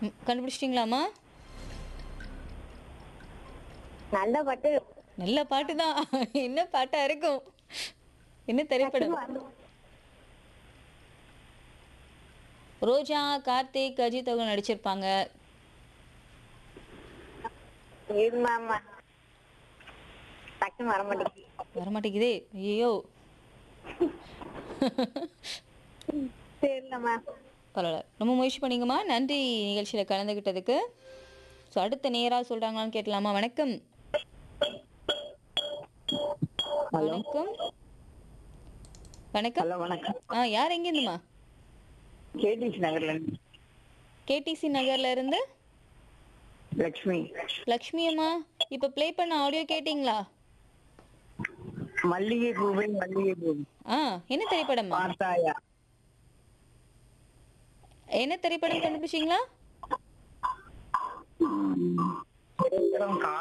ம், கண்டுபிடிச்சிட்டிங்களாம்மா நல்ல பாட்டு நல்ல பாட்டு தான் என்ன பாட்டா இருக்கும் என்ன திரைப்படம் ரோஜா கார்த்திக் அஜித் அவங்க நடிச்சிருப்பாங்க இருமாமா டக்குன்னு வர மாட்டேங்குது வரமாட்டேங்குதே ஐயோ சரிலம்மா பரவாயில்ல ரொம்ப முயற்சி பண்ணீங்கம்மா நன்றி நிகழ்ச்சியில் கலந்துக்கிட்டதுக்கு ஸோ அடுத்த நேராக சொல்கிறாங்களான்னு கேட்கலாமா வணக்கம் வணக்கம் வணக்கம் ஹலோ வணக்கம் ஆ யார் எங்கேருந்துமா கேடிஸ் நகர்ல இருந்து கேடிசி நகர்ல இருந்து லக்ஷ்மி லக்ஷ்மி அம்மா இப்போ ப்ளே பண்ண ஆடியோ கேட்டிங்களா மல்லிகை பூவை மல்லிகை பூவை ஆ என்ன திரைப்படம்மா பார்த்தாயா என்ன திரைப்படம் கண்டுபிடிச்சிங்களா திரைப்படம்